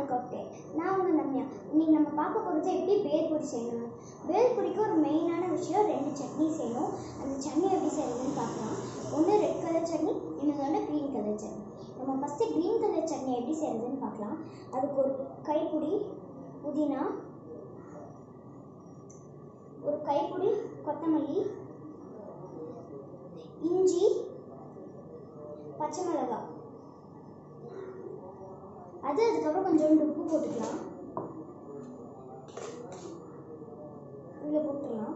cocktail நான் உங்கள் நம்யா இன்னைக்கு நம்ம பார்க்க போகிறது எப்படி பேல்பூரி செய்யணும் பேல்பூரிக்கு ஒரு மெயினான விஷயம் ரெண்டு சட்னி செய்யணும் அந்த சட்னி எப்படி செய்யறதுன்னு பார்க்கலாம் ஒன்று ரெட் கலர் சட்னி இன்னொன்று வந்து க்ரீன் கலர் சட்னி நம்ம ஃபஸ்ட்டு க்ரீன் கலர் சட்னி எப்படி செய்யறதுன்னு பார்க்கலாம் அதுக்கு ஒரு கைப்பிடி புதினா ஒரு கைப்பிடி கொத்தமல்லி இஞ்சி பச்சை மிளகாய் அது அதுக்கப்புறம் கொஞ்சோண்டு உப்பு போட்டுக்கலாம் இதில் போட்டுடலாம்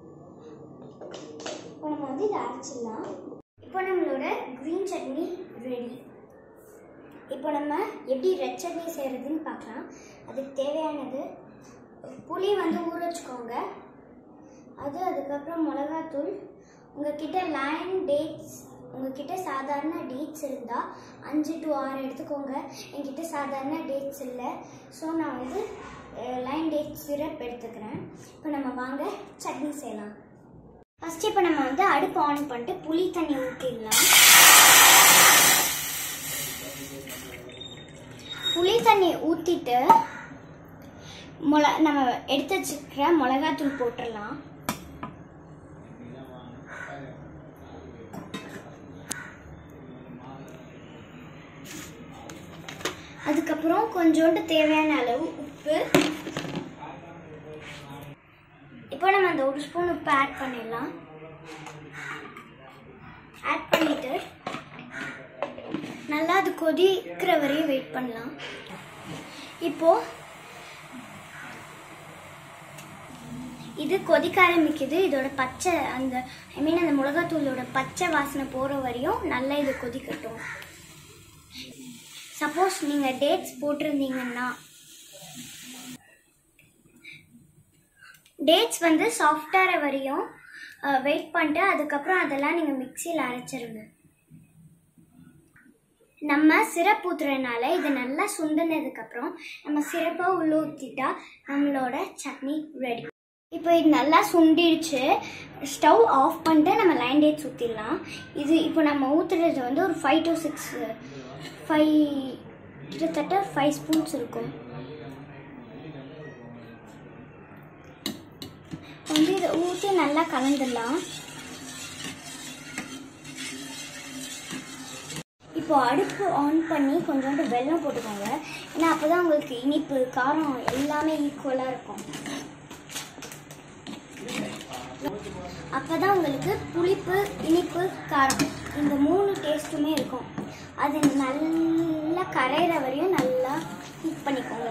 இப்போ நம்ம வந்து இதை அரைச்சிடலாம் இப்போ நம்மளோட க்ரீன் சட்னி ரெடி இப்போ நம்ம எப்படி ரெட் சட்னி செய்கிறதுன்னு பார்க்கலாம் அதுக்கு தேவையானது புளி வந்து ஊற வச்சுக்கோங்க அது அதுக்கப்புறம் மிளகாத்தூள் உங்ககிட்ட லைன் டேட்ஸ் உங்ககிட்ட சாதாரண டேட்ஸ் இருந்தால் அஞ்சு டு ஆறு எடுத்துக்கோங்க என்கிட்ட சாதாரண டேட்ஸ் இல்லை ஸோ நான் வந்து லைன் டேட்ஸ் சிரப் எடுத்துக்கிறேன் இப்போ நம்ம வாங்க சட்னி செய்யலாம் ஃபஸ்ட்டு இப்போ நம்ம வந்து அடுப்பு ஆன் பண்ணிட்டு புளி தண்ணி ஊற்றிடலாம் புளி தண்ணி ஊற்றிட்டு மிள நம்ம எடுத்து வச்சுக்கிற மிளகாத்தூள் போட்டுடலாம் அதுக்கப்புறம் கொஞ்சோண்டு தேவையான அளவு உப்பு இப்போ நம்ம அந்த ஒரு ஸ்பூன் உப்பு ஆட் பண்ணிடலாம் ஆட் பண்ணிட்டு நல்லா அது கொதிக்கிற வரையும் வெயிட் பண்ணலாம் இப்போ இது கொதிக்க ஆரம்பிக்குது இதோட பச்சை அந்த ஐ மீன் அந்த மிளகாத்தூளோட பச்சை வாசனை போகிற வரையும் நல்லா இது கொதிக்கட்டும் சப்போஸ் நீங்கள் டேட்ஸ் போட்டிருந்தீங்கன்னா டேட்ஸ் வந்து சாஃப்டாகிற வரையும் வெயிட் பண்ணிட்டு அதுக்கப்புறம் அதெல்லாம் நீங்கள் மிக்சியில் அரைச்சிருங்க நம்ம சிரப் ஊற்றுறதுனால இது நல்லா சுண்டினதுக்கப்புறம் நம்ம சிரப்பை உள்ள ஊற்றிட்டா நம்மளோட சட்னி ரெடி இப்போ இது நல்லா சுண்டிடுச்சு ஸ்டவ் ஆஃப் பண்ணிட்டு நம்ம லைன் டேட்ஸ் ஊற்றிடலாம் இது இப்போ நம்ம ஊற்றுறது வந்து ஒரு ஃபைவ் டு சிக்ஸ் ஃபைவ் கிட்டத்தட்ட ஃபைவ் ஸ்பூன்ஸ் இருக்கும் வந்து இதை ஊற்றி நல்லா கலந்துடலாம் இப்போ அடுப்பு ஆன் பண்ணி கொஞ்சோண்டு வெல்லம் போட்டுக்கோங்க ஏன்னா அப்போ தான் உங்களுக்கு இனிப்பு காரம் எல்லாமே ஈக்குவலாக இருக்கும் அப்போ தான் உங்களுக்கு புளிப்பு இனிப்பு காரம் இந்த மூணு டேஸ்ட்டுமே இருக்கும் அது நல்லா கரையிற வரையும் நல்லா ஹீட் பண்ணிக்கோங்க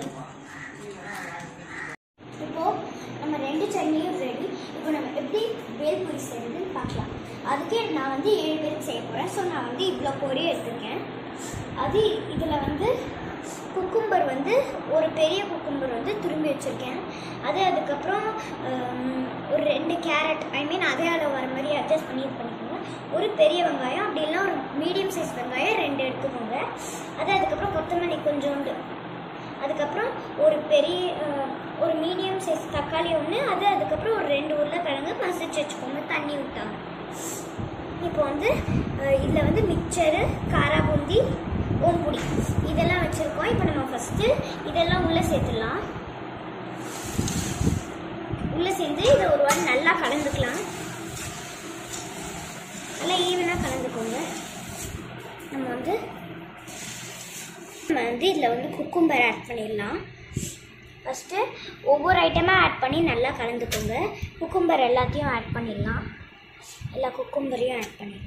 இப்போ நம்ம ரெண்டு சட்னியும் ரெடி இப்போ நம்ம எப்படி வேல்பூரி செய்யறதுன்னு பார்க்கலாம் அதுக்கே நான் வந்து ஏழு பேருக்கு செய்ய போகிறேன் ஸோ நான் வந்து இவ்வளோ பொரி எடுத்திருக்கேன் அது இதில் வந்து குக்கும்பர் வந்து ஒரு பெரிய குக்கும்பர் வந்து திரும்பி வச்சுருக்கேன் அது அதுக்கப்புறம் ஹம், ஒரு ரெண்டு கேரட் ஐ மீன் அதே அளவு வர மாதிரி அட்ஜஸ்ட் பண்ணி இது பண்ணிக்கோங்க ஒரு பெரிய வெங்காயம் அப்படி இல்லைனா ஒரு மீடியம் சைஸ் வெங்காயம் ரெண்டு எடுத்துக்கோங்க அது அதுக்கப்புறம் கொத்தமல்லி கொஞ்சோண்டு அதுக்கப்புறம் ஒரு பெரிய அஹ், ஒரு மீடியம் சைஸ் தக்காளி ஒன்று அது அதுக்கப்புறம் ஒரு ரெண்டு உருளைக்கிழங்கு மசிச்சு வச்சுக்கோங்க தண்ணி விட்டாங்க இப்போ வந்து இதில் வந்து மிக்சரு காரா பூந்தி ஓம்புடி இதெல்லாம் வச்சுருக்கோம் இப்போ நம்ம ஃபஸ்ட்டு இதெல்லாம் உள்ளே சேர்த்துடலாம் உள்ளே சேர்ந்து இதை ஒரு வாரம் நல்லா கலந்துக்கலாம் நல்லா ஈவனாக கலந்துக்கோங்க நம்ம வந்து நம்ம வந்து இதில் வந்து குக்கும்பர் ஆட் பண்ணிடலாம் ஃபஸ்ட்டு ஒவ்வொரு ஐட்டமாக ஆட் பண்ணி நல்லா கலந்துக்கோங்க குக்கும்பர் எல்லாத்தையும் ஆட் பண்ணிடலாம் எல்லா குக்கும்பரையும் ஆட் பண்ணிடலாம்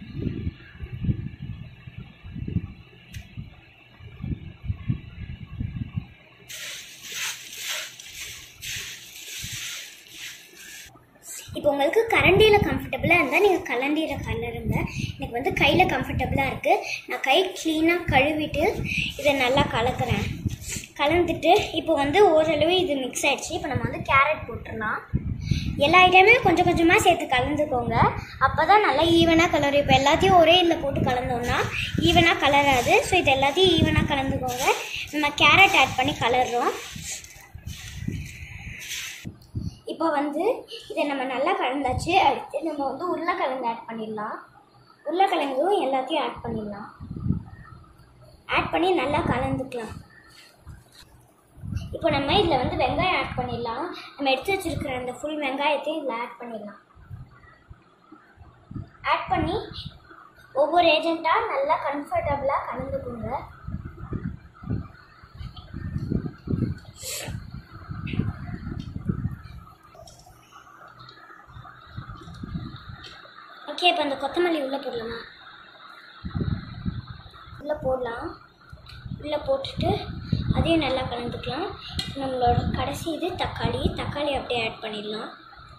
இப்போ உங்களுக்கு கரண்டியில் கம்ஃபர்டபுளாக இருந்தால் நீங்கள் கரண்டியில் கலருங்க எனக்கு வந்து கையில் கம்ஃபர்டபுளாக இருக்குது நான் கை க்ளீனாக கழுவிட்டு இதை நல்லா கலக்கிறேன் கலந்துட்டு இப்போ வந்து ஓரளவு இது மிக்ஸ் ஆயிடுச்சு இப்போ நம்ம வந்து கேரட் போட்டுடலாம் எல்லா ஐட்டமே கொஞ்சம் கொஞ்சமாக சேர்த்து கலந்துக்கோங்க அப்போ தான் நல்லா ஈவனாக கலரும் இப்போ எல்லாத்தையும் ஒரே இதில் போட்டு கலந்தோம்னா ஈவனாக கலராது ஸோ இது எல்லாத்தையும் ஈவனாக கலந்துக்கோங்க நம்ம கேரட் ஆட் பண்ணி கலர்றோம் இப்போ வந்து இதை நம்ம நல்லா கலந்தாச்சு அடுத்து நம்ம வந்து உருளைக்கிழங்கு ஆட் பண்ணிடலாம் உருளைக்கிழங்கும் எல்லாத்தையும் ஆட் பண்ணிடலாம் ஆட் பண்ணி நல்லா கலந்துக்கலாம் இப்போ நம்ம இதில் வந்து வெங்காயம் ஆட் பண்ணிடலாம் நம்ம எடுத்து வச்சிருக்கிற அந்த ஃபுல் வெங்காயத்தையும் இதில் ஆட் பண்ணிடலாம் ஆட் பண்ணி ஒவ்வொரு ஏஜெண்ட்டாக நல்லா கம்ஃபர்டபுளாக கலந்துக்குங்க ஓகே இப்போ அந்த கொத்தமல்லி உள்ளே போடலாமா உள்ளே போடலாம் உள்ளே போட்டுட்டு அதையும் நல்லா கலந்துக்கலாம் நம்மளோட கடைசி இது தக்காளி தக்காளி அப்படியே ஆட் பண்ணிடலாம்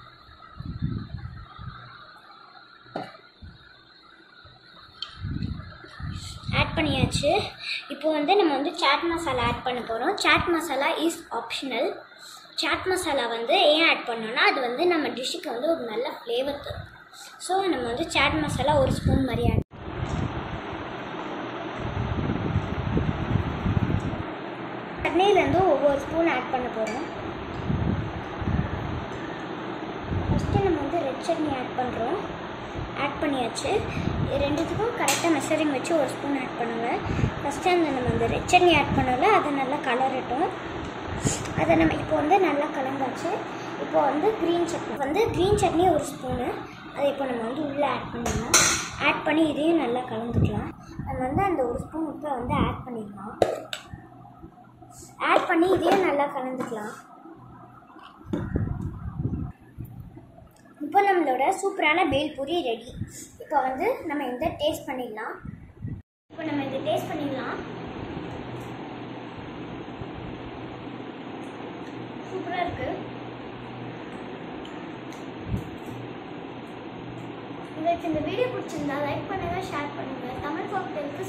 ஆட் பண்ணியாச்சு இப்போ வந்து நம்ம வந்து சாட் மசாலா ஆட் பண்ண போகிறோம் சாட் மசாலா இஸ் ஆப்ஷனல் சாட் மசாலா வந்து ஏன் ஆட் பண்ணோன்னா அது வந்து நம்ம டிஷ்ஷுக்கு வந்து ஒரு நல்ல ஃப்ளேவர் தரும் ஸோ நம்ம வந்து சாட் மசாலா ஒரு ஸ்பூன் மாதிரி ஆட் சட்னிலேருந்து ஒவ்வொரு ஸ்பூன் ஆட் பண்ண போகிறோம் ஃபஸ்ட்டு நம்ம வந்து ரெட் சட்னி ஆட் பண்ணுறோம் ஆட் பண்ணியாச்சு இது ரெண்டுத்துக்கும் கரெக்டாக மெஷரிங் வச்சு ஒரு ஸ்பூன் ஆட் பண்ணுங்கள் ஃபஸ்ட்டு அந்த நம்ம அந்த ரெட் சட்னி ஆட் பண்ணல அதை நல்லா கலரட்டும் அதை நம்ம இப்போ வந்து நல்லா கலந்தாச்சு இப்போ வந்து க்ரீன் சட்னி வந்து க்ரீன் சட்னி ஒரு ஸ்பூனு அதை இப்போ நம்ம வந்து உள்ளே ஆட் பண்ணிடலாம் ஆட் பண்ணி இதையும் நல்லா கலந்துக்கலாம் நம்ம வந்து அந்த ஒரு ஸ்பூன் உப்பை வந்து ஆட் பண்ணிடலாம் ஆட் பண்ணி இதையும் நல்லா கலந்துக்கலாம் இப்போ நம்மளோட சூப்பரான பேல்பூரி ரெடி இப்போ வந்து நம்ம இந்த டேஸ்ட் பண்ணிடலாம் இப்போ நம்ம இந்த டேஸ்ட் பண்ணிடலாம் சூப்பராக இருக்கு உங்களுக்கு இந்த வீடியோ பிடிச்சிருந்தா லைக் பண்ணுங்க ஷேர் பண்ணுங்க தமிழ் காக்டெயிலுக்கு